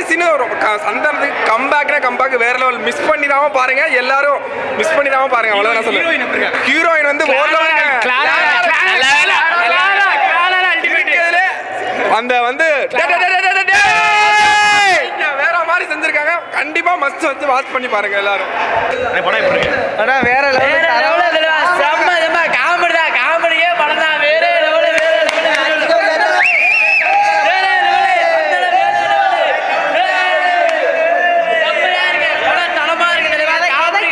சீனு சந்தனத்துக்கு கம்பேக்னா கம்பேக் வேற லெவல் மிஸ் பண்ணிடாம பாருங்க எல்லாரும் மிஸ் பண்ணிடாம பாருங்க அவ்வளவுதான் நான் சொல்லுவேன் ஹீரோயின் வந்து ஒரு இருக்கிறதுலே அந்த வந்து டே, டே, டே, டே, டே, டே, டே! வேற மாதிரி செஞ்சிருக்காங்க கண்டிப்பா மஸ்ட் வந்து வாட்ச் பண்ணி பாருங்க எல்லாரும் ஆனா வேற வேற லெவல் level தலைவா. செம்ம செம்ம காமெடி தான் காமெடியே படம் தான் வேற level, வேற level. வேற level, சந்தனம் வேற level. செம்மையா இருக்கு. படம் தரமா இருக்கு தலைவா. காமெடி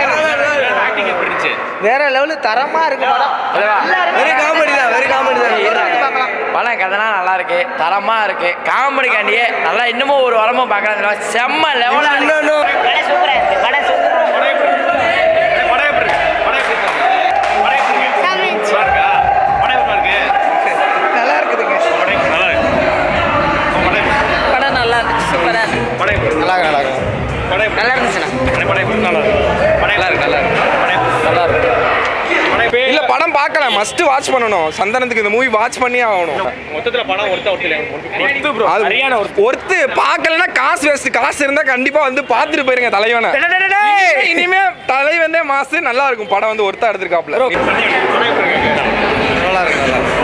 வேற லெவல் தரமா இருக்கு படம் வெரி காமெடி தான் வெரி காமெடி தான் படம் கதைலாம் நல்லா இருக்கு தரமா இருக்கு காமெடி காண்டியே நல்லா இன்னமும் ஒரு வரமும் பார்க்கலாம் தலைவா. செம்ம லெவலா இருக்கு படம் சூப்பரா இருக்கு படம் சூப்பரா நல்லா இருக்குதுங்க படம் நல்லா இருந்துச்சு சூப்பரா இருக்கு நல்லா இருக்கு நல்லா இருக்கு நல்லா இருந்துச்சுண்ணா இல்ல படம் பார்க்கலாம் மஸ்ட் வாட்ச் பண்ணணும் சந்தனத்துக்கு இந்த மூவி வாட்ச் பண்ணியே ஆகணும் மொத்தத்துல படம் ஒருத்தா ஒருத்தர் அது ஒருத்து பார்க்கலன்னா காசு வேஸ்ட் காசு இருந்தா கண்டிப்பா வந்து பார்த்துட்டு போயிருங்க தலைவனை இனிமே தலைவனே மாசு நல்லா இருக்கும் படம் வந்து ஒருத்தா எடுத்திருக்காப்ல நல்லா இருக்கு நல்லா இருக்கு